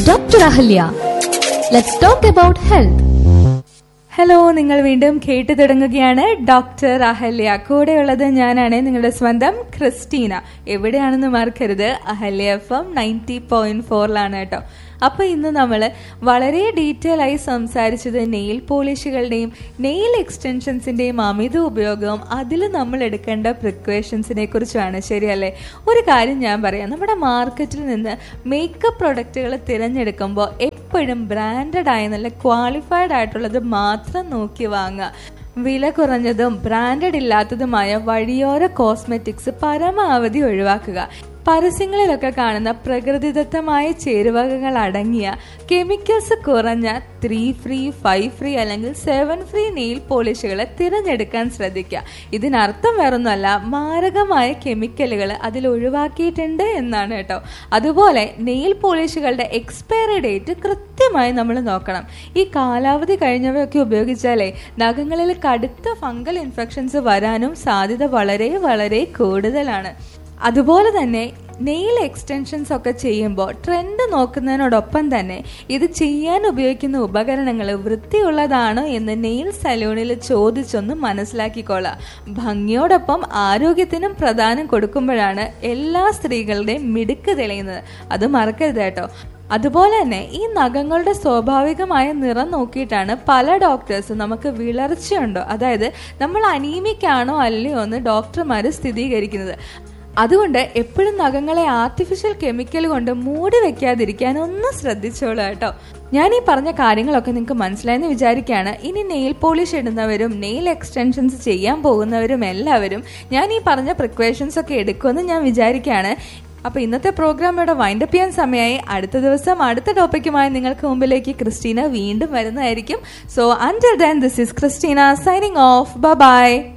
Dr. Ahalya. Let's talk about health. Hello നിങ്ങൾ വീണ്ടും കേട്ടു തുടങ്ങുകയാണ് ഡോക്ടർ അഹല്യ കൂടെയുള്ളത് ഞാനാണ് നിങ്ങളുടെ സ്വന്തം ക്രിസ്റ്റീന എവിടെയാണെന്ന് മറക്കരുത് Ahalya F M ninety point ഫോറിലാണ് കേട്ടോ അപ്പൊ ഇന്ന് നമ്മൾ വളരെ ഡീറ്റെയിൽ ആയി സംസാരിച്ചത് നെയിൽ പോളിഷുകളുടെയും നെയിൽ എക്സ്റ്റൻഷൻസിന്റെയും അമിത ഉപയോഗവും അതിൽ നമ്മൾ എടുക്കേണ്ട പ്രിക്വേഷൻസിനെ കുറിച്ചാണ് ശരിയല്ലേ ഒരു കാര്യം ഞാൻ പറയാം നമ്മുടെ മാർക്കറ്റിൽ നിന്ന് മേക്കപ്പ് പ്രൊഡക്റ്റുകൾ തിരഞ്ഞെടുക്കുമ്പോൾ എപ്പോഴും ബ്രാൻഡഡ് ആയ നല്ല ക്വാളിഫൈഡ് ആയിട്ടുള്ളത് മാത്രം നോക്കി വാങ്ങുക വില കുറഞ്ഞതും ബ്രാൻഡഡ് ഇല്ലാത്തതുമായ വഴിയോര കോസ്മെറ്റിക്സ് പരമാവധി ഒഴിവാക്കുക പരസ്യങ്ങളിലൊക്കെ കാണുന്ന പ്രകൃതിദത്തമായ ചേരുവകകൾ അടങ്ങിയ കെമിക്കൽസ് കുറഞ്ഞ ത്രീ ഫ്രീ ഫൈവ് ഫ്രീ അല്ലെങ്കിൽ സെവൻ ഫ്രീ നെയിൽ പോളിഷുകൾ തിരഞ്ഞെടുക്കാൻ ശ്രദ്ധിക്കുക ഇതിനർത്ഥം വേറൊന്നുമല്ല മാരകമായ കെമിക്കലുകൾ അതിൽ ഒഴിവാക്കിയിട്ടുണ്ട് എന്നാണ് കേട്ടോ അതുപോലെ നെയിൽ പോളിഷുകളുടെ എക്സ്പയറി ഡേറ്റ് കൃത്യമായി നമ്മൾ നോക്കണം ഈ കാലാവധി കഴിഞ്ഞവയൊക്കെ ഉപയോഗിച്ചാലേ നഖങ്ങളിൽ കടുത്ത ഫംഗൽ ഇൻഫെക്ഷൻസ് വരാനും സാധ്യത വളരെ വളരെ കൂടുതലാണ് അതുപോലെ തന്നെ നെയിൽ എക്സ്റ്റൻഷൻസ് ഒക്കെ ചെയ്യുമ്പോൾ ട്രെൻഡ് നോക്കുന്നതിനോടൊപ്പം തന്നെ ഇത് ചെയ്യാൻ ഉപയോഗിക്കുന്ന ഉപകരണങ്ങൾ വൃത്തിയുള്ളതാണോ എന്ന് നെയിൽ സലൂണിൽ ചോദിച്ചൊന്ന് മനസ്സിലാക്കിക്കൊള്ളാം ഭംഗിയോടൊപ്പം ആരോഗ്യത്തിനും പ്രാധാന്യം കൊടുക്കുമ്പോഴാണ് എല്ലാ സ്ത്രീകളുടെയും മിടുക്ക് തെളിയുന്നത് അത് മറക്കരുത് കേട്ടോ അതുപോലെ തന്നെ ഈ നഖങ്ങളുടെ സ്വാഭാവികമായ നിറം നോക്കിയിട്ടാണ് പല ഡോക്ടേഴ്സും നമുക്ക് വിളർച്ചയുണ്ടോ അതായത് നമ്മൾ അനീമിക് ആണോ അല്ലയോ എന്ന് ഡോക്ടർമാർ സ്ഥിരീകരിക്കുന്നത് അതുകൊണ്ട് എപ്പോഴും നഖങ്ങളെ ആർട്ടിഫിഷ്യൽ കെമിക്കൽ കൊണ്ട് മൂടി വെക്കാതിരിക്കാൻ ഒന്ന് ശ്രദ്ധിച്ചോളൂ കേട്ടോ ഞാൻ ഈ പറഞ്ഞ കാര്യങ്ങളൊക്കെ നിങ്ങൾക്ക് മനസ്സിലായെന്ന് വിചാരിക്കുകയാണ് ഇനി നെയിൽ പോളിഷ് ഇടുന്നവരും നെയിൽ എക്സ്റ്റൻഷൻസ് ചെയ്യാൻ പോകുന്നവരും എല്ലാവരും ഞാൻ ഈ പറഞ്ഞ പ്രിക്വേഷൻസ് ഒക്കെ എടുക്കുമെന്ന് ഞാൻ വിചാരിക്കുകയാണ് അപ്പൊ ഇന്നത്തെ പ്രോഗ്രാം ഇവിടെ വൈൻഡപ്പ് ചെയ്യാൻ സമയമായി അടുത്ത ദിവസം അടുത്ത ടോപ്പിക്കുമായി നിങ്ങൾക്ക് മുമ്പിലേക്ക് ക്രിസ്റ്റീന വീണ്ടും വരുന്നതായിരിക്കും so until then this is Christina signing off by